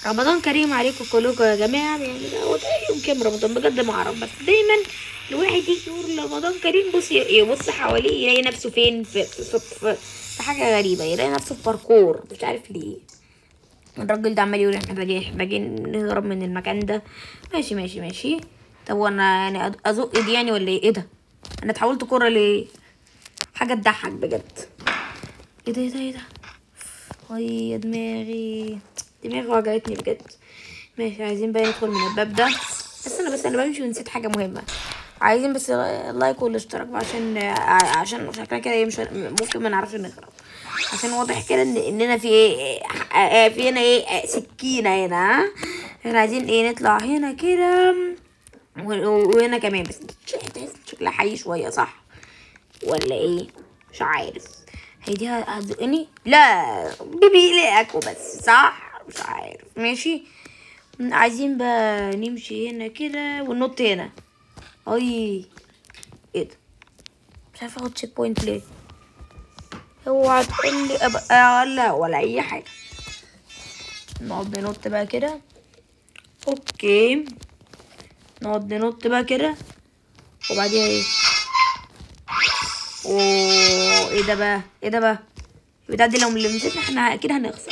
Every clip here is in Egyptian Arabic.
رمضان كريم عليكم كلكم يا جماعة يعني ده هو ده يوم كام رمضان بجد ما اعرف بس دايما الواحد يجي يقول رمضان كريم بص يبص حواليه يلاقي نفسه فين في في, في, في, في حاجة غريبة يلاقي نفسه في باركور مش عارف ليه الراجل ده عمال يقول احنا محتاجين محتاجين نهرب من المكان ده ماشي ماشي ماشي طب وانا يعني أد- ازق دي يعني ولا ايه ايه ده انا اتحولت كرة ليه حاجة تضحك بجد ايه ده ايه ده ايه ده اي يا دماغي دماغي وجعتني بجد ماشي عايزين بقى ندخل من الباب ده بس انا بس انا بمشي ونسيت حاجة مهمة عايزين بس اللايك والاشتراك بقى عشان ع- عشان شكلها كده ايه مش ممكن ما نعرفش نهرب عشان واضح كده ان اننا في ايه إيه- في هنا ايه سكينة هنا ها احنا عايزين ايه نطلع هنا كده و- وهنا كمان بس تحس شكلها حي شوية صح ولا ايه مش عارف هي دي هتزقني لا بيبي ليك وبس صح مش عارف ماشي عايزين بقى نمشي هنا كده وننط هنا اي ايه ده مش عارفه اخد تشيك بوينت ليه اوعى تقول لي ابقى لا ولا اي حاجه نقعد ننط بقى كده اوكي نقعد ننط بقى كده وبعديها ايه اوه ايه ده بقى ايه ده بقى البتاع دي لو لمستنا احنا اكيد هنخسر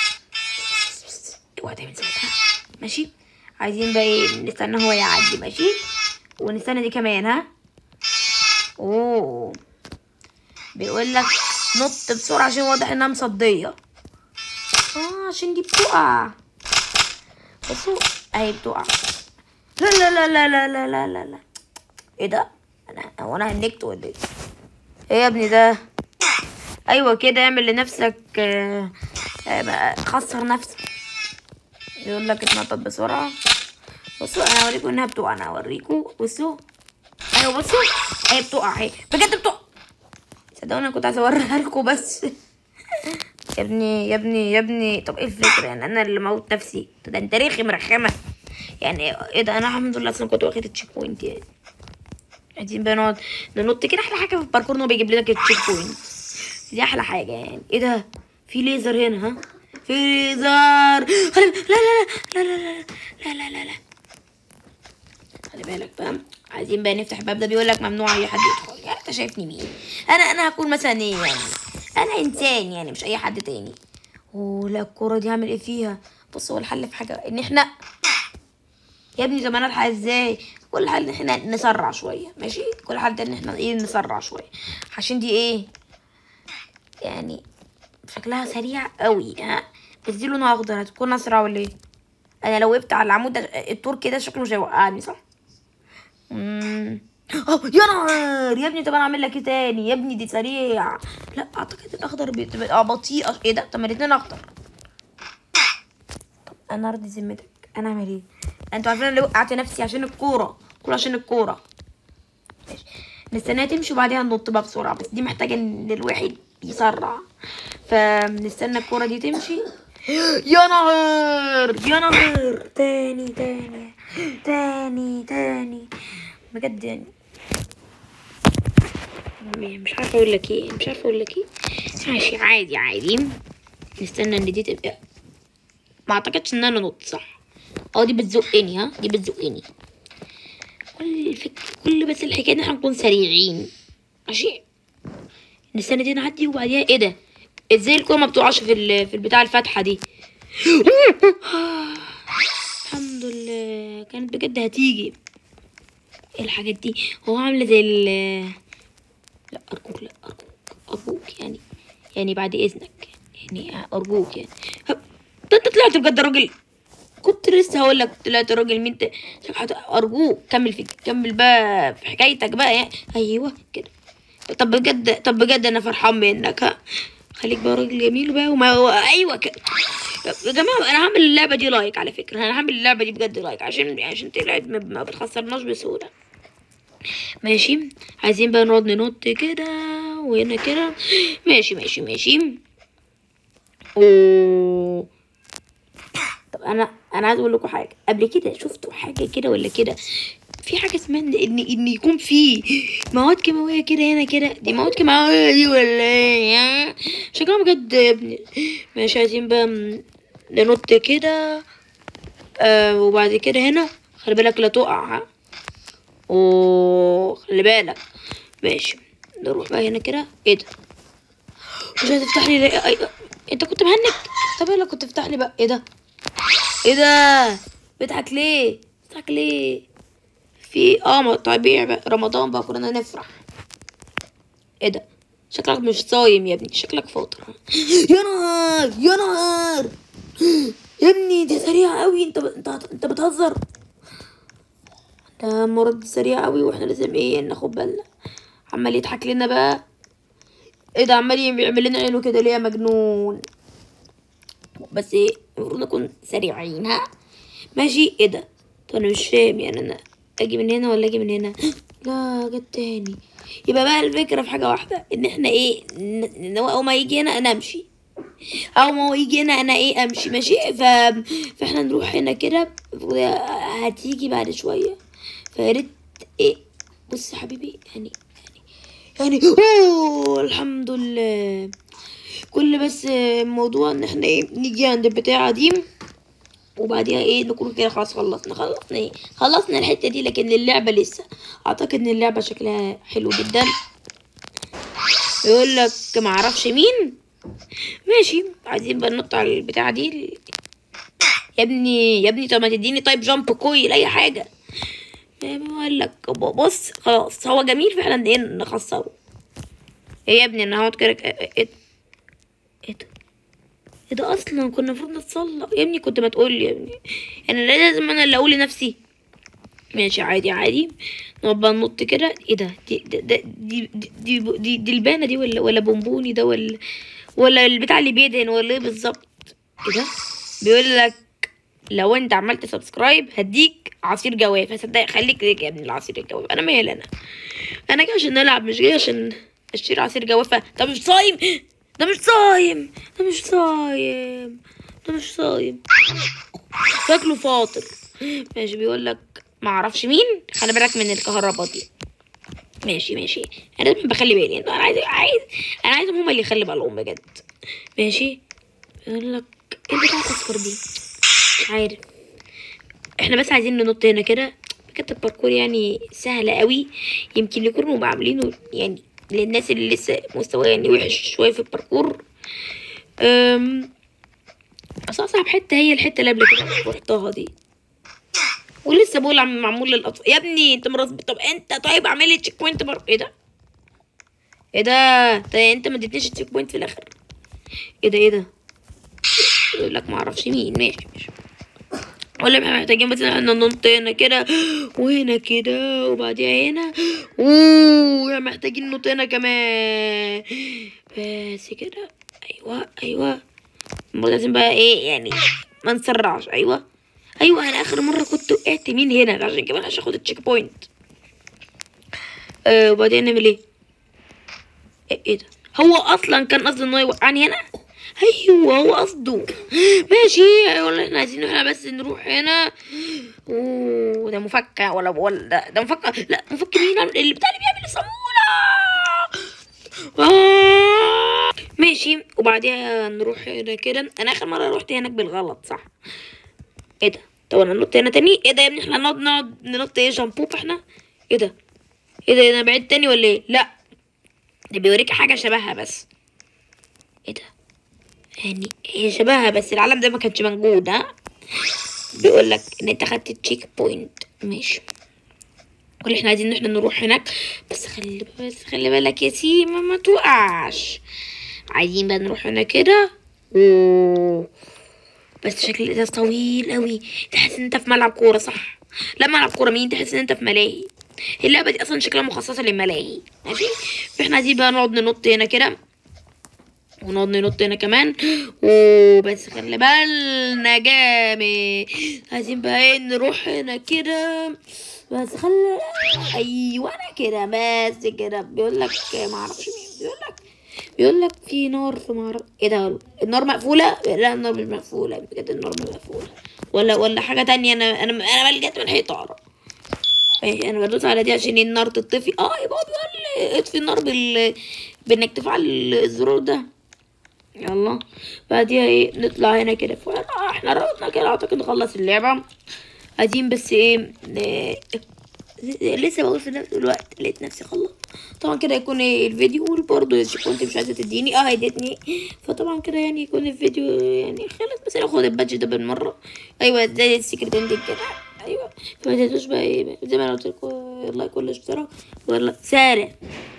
اوعى تعمل ساعتها ماشي عايزين بقى ايه نستنى هو يعدي ماشي ونستنى دي كمان ها اوه بيقول لك نط بسرعه عشان واضح انها مصديه اه عشان دي بتقع بصوا اهي بتقع لا لا لا لا لا لا لا لا لا ايه ده انا هو انا هنكت ولا ايه ايه يا ابني ده ايوه كده اعمل لنفسك آه، آه، بقى خسر نفسك يقول لك اتنطط بسرعه بصوا انا هوريكم انها بتقع انا هوريكم بصوا ايوه بصوا هي بتقع اهي بجد بتقع صدقوني انا كنت عايزه اوريها لكم بس يا ابني يا ابني يا ابني طب ايه الفكره يعني انا اللي موت نفسي ده انت ريخي مرخمه يعني ايه ده انا الحمد لله اصلا كنت واخد التشيك بوينت يعني عايزين بقى نقعد ننط كده احلى حاجه في الباركور انه بيجيب لنا كده التشيك بوينت دي احلى حاجه يعني ايه ده في ليزر هنا ها في ليزر لا لا لا لا لا لا لا لا لا لا خلي بالك بقى عايزين بقى نفتح الباب ده بيقول لك ممنوع اي حد يدخل يعني انت شايفني مين انا انا هكون مثلا ايه يعني انا انسان يعني مش اي حد تاني ولا الكوره دي هعمل ايه فيها بص هو الحل في حاجه ان احنا يا ابني طب انا الحق ازاي كل حل ان احنا نسرع شويه ماشي كل حل ده ان احنا ايه نسرع شويه عشان دي ايه يعني شكلها سريع قوي ها بس دي لونها اخضر هتكون اسرع ولا ايه انا لو وقفت على العمود ده الطور كده شكله مش هيوقعني صح امم اه يا نهار يا ابني طب انا اعمل لك ايه تاني يا ابني دي سريع لا اعتقد الاخضر بتبقى بطيئه ايه ده طب ما الاتنين اخضر طب انا ارضي ذمتك انا اعمل ايه انتوا عارفين انا ليه وقعت نفسي عشان الكوره كله عشان الكوره ماشي نستناها تمشي وبعديها ننط بقى بسرعه بس دي محتاجه ان الواحد يسرع فنستنى الكوره دي تمشي يا نهار يا نهار تاني تاني تاني تاني بجد يعني مش عارفه اقول لك ايه مش عارفه اقول لك ايه ماشي عادي عادي نستنى ان دي تبقى ما اعتقدش ان انا نط صح اه دي بتزقني ها دي بتزقني كل الفكرة كل بس الحكايه ان احنا نكون سريعين ماشي نستنى دي نعدي وبعديها ايه ده ازاي الكوره ما بتقعش في ال- في البتاع الفاتحه دي الحمد لله كانت بجد هتيجي ايه الحاجات دي هو عامله زي ال لا ارجوك لا ارجوك ارجوك يعني يعني بعد اذنك يعني ارجوك يعني هب- ده انت طلعت بجد راجل كنت لسه هقول لك طلعت راجل مين ت- ارجوك كمل في كمل بقى في حكايتك بقى يعني ايوه كده طب بجد طب بجد انا فرحان منك ها خليك بقى راجل جميل بقى وما هو ايوه كده يا جماعه انا هعمل اللعبه دي لايك على فكره انا هعمل اللعبه دي بجد لايك عشان عشان طلعت ما ما بتخسرناش بسهوله ماشي عايزين بقى نقعد ننط كده وهنا كده ماشي ماشي ماشي اوه طب انا انا عايز اقول لكم حاجه قبل كده شفتوا حاجه كده ولا كده في حاجه اسمها ان ان إن يكون في مواد كيماويه كده هنا كده دي مواد كيماويه دي ولا ايه ها؟ شكلها بجد يا ابني ماشي عايزين بقى م- ننط كده آه وبعد كده هنا خلي بالك لا تقع ها اوه خلي بالك ماشي نروح بقى هنا كده ايه ده مش هتفتح لي ليه؟ أي... انت كنت مهنج طب يلا كنت تفتح لي بقى ايه ده ايه ده بتضحك ليه بتضحك ليه في اه ما طبيعي بقى رمضان بقى كلنا نفرح ايه ده شكلك مش صايم يا ابني شكلك فاطر يا نهار يا نهار يا ابني دي سريعة قوي انت ب... انت انت بتهزر ده مرض سريع قوي واحنا لازم ايه ناخد بالنا عمال يضحك لنا بقى ايه ده عمال بيعمل لنا عينه كده ليه يا مجنون بس ايه المفروض نكون سريعين ها ماشي ايه ده طب انا مش فاهم يعني انا اجي من هنا ولا اجي من هنا لا جت تاني يبقى بقى الفكره في حاجه واحده ان احنا ايه ن- ن- اول ما يجي هنا انا امشي او ما هو يجي هنا انا ايه امشي ماشي ف... فاحنا نروح هنا كده هتيجي بعد شويه فيا ريت ايه بص يا حبيبي يعني يعني يعني اوه الحمد لله كل بس الموضوع ان احنا ايه نيجي عند البتاعه دي وبعديها ايه نكون كده خلاص خلصنا خلصنا ايه خلصنا الحته دي لكن اللعبه لسه اعتقد ان اللعبه شكلها حلو جدا يقول لك ما اعرفش مين ماشي عايزين بقى ننط على البتاعه دي يا ابني يا ابني طب ما تديني طيب جامب كويل اي حاجه بقول لك بص خلاص هو جميل فعلا ايه نخسره ايه يا ابني انا هقعد كده ايه ايه ايه ده ايه ده اصلا كنا المفروض نتصلى يا ابني كنت ما تقول لي يا ابني انا لازم انا اللي اقول لنفسي ماشي عادي عادي نقعد بقى ننط كده ايه ده دي ده ده دي دي دي, دي, دي البانه دي ولا ولا بونبوني ده ولا ولا البتاع اللي بيدهن ولا ايه بالظبط ايه ده بيقول لك لو انت عملت سبسكرايب هديك عصير جواف هصدق خليك ليك يا ابني العصير الجواف انا مالي انا انا جاي عشان نلعب مش جاي عشان اشتري عصير جوافه ده مش صايم ده مش صايم ده مش صايم ده مش صايم شكله فاطر ماشي بيقول لك ما اعرفش مين خلي بالك من الكهرباء دي ماشي ماشي انا دايما بخلي بالي انا عايز عايز انا عايزهم هما اللي يخلي بالهم بجد ماشي بيقول لك ايه البتاع الاصفر دي مش عارف احنا بس عايزين ننط هنا كده بجد الباركور يعني سهل قوي يمكن يكونوا عاملينه يعني للناس اللي لسه مستوى يعني وحش شويه في الباركور أم بس اصعب حته هي الحته اللي قبل كده رحتها دي ولسه بقول عم معمول للاطفال يا ابني انت مرز طب انت طيب اعمل لي تشيك بوينت بر... ايه ده ايه ده طيب انت ما اديتنيش تشيك بوينت في الاخر ايه ده ايه ده يقول لك ما اعرفش مين ماشي ماشي ولا احنا محتاجين بس ان احنا ننط هنا كده وهنا كده وبعديها هنا اوه محتاجين ننط هنا كمان بس كده ايوه ايوه لازم بقى ايه يعني ما نسرعش ايوه ايوه انا اخر مره كنت وقعت مين هنا عشان كده عشان اخد التشيك بوينت آه وبعدين نعمل ايه ايه ده هو اصلا كان قصده ان هو يوقعني هنا ايوه هو قصده ماشي والله احنا عايزين احنا بس نروح هنا اوه ده مفكة ولا ولا ده, ده مفكة لا مفك مين اللي بتاع اللي بيعمل الصامولة آه. ماشي وبعديها نروح هنا كده انا اخر مرة رحت هناك بالغلط صح ايه ده طب انا ننط هنا تاني ايه ده يا ابني احنا نقعد نقعد ننط ايه جامبوب احنا ايه ده ايه ده انا بعيد تاني ولا ايه لا ده بيوريك حاجة شبهها بس ايه ده يعني هي شبهها بس العالم ده ما كانش موجود ها بيقول لك ان انت خدت تشيك بوينت ماشي كل احنا عايزين ان احنا نروح هناك بس خلي بس خلي بالك يا سيما ما توقعش عايزين بقى نروح هنا كده اوه بس شكل الازاز طويل قوي تحس ان انت في ملعب كوره صح لا ملعب كوره مين تحس ان انت في ملاهي اللعبه دي اصلا شكلها مخصصه للملاهي ماشي فاحنا عايزين بقى نقعد ننط هنا كده ونقعد ننط هنا كمان وبس خلي بالنا جامد عايزين بقى ايه نروح هنا كده بس خلي ايوه انا كده بس كده بيقول لك ما اعرفش مين بيقول لك بيقول لك في نار في معرض ايه ده النار مقفوله لا النار مش مقفوله بجد النار مش مقفوله ولا ولا حاجه تانية انا انا انا بلجأت من الحيطه ايه انا بدوس على دي عشان النار تطفي اه يبقى هو بيقول لي اطفي النار بال بانك تفعل الزرار ده يلا بعديها ايه نطلع هنا كده فوق احنا ربطنا كده اعتقد نخلص اللعبة عايزين بس ايه ن- لسه بقول في نفس الوقت لقيت نفسي خلص طبعا كده يكون إيه الفيديو برضه اذا كنت مش عايزه تديني اه هيدتني فطبعا كده يعني يكون الفيديو يعني خلص بس اخد البادج ده بالمره ايوه زي السكرت اندنج كده ايوه فما تنسوش بقى ايه زي ما انا قلت لكم اللايك والاشتراك ولا سارع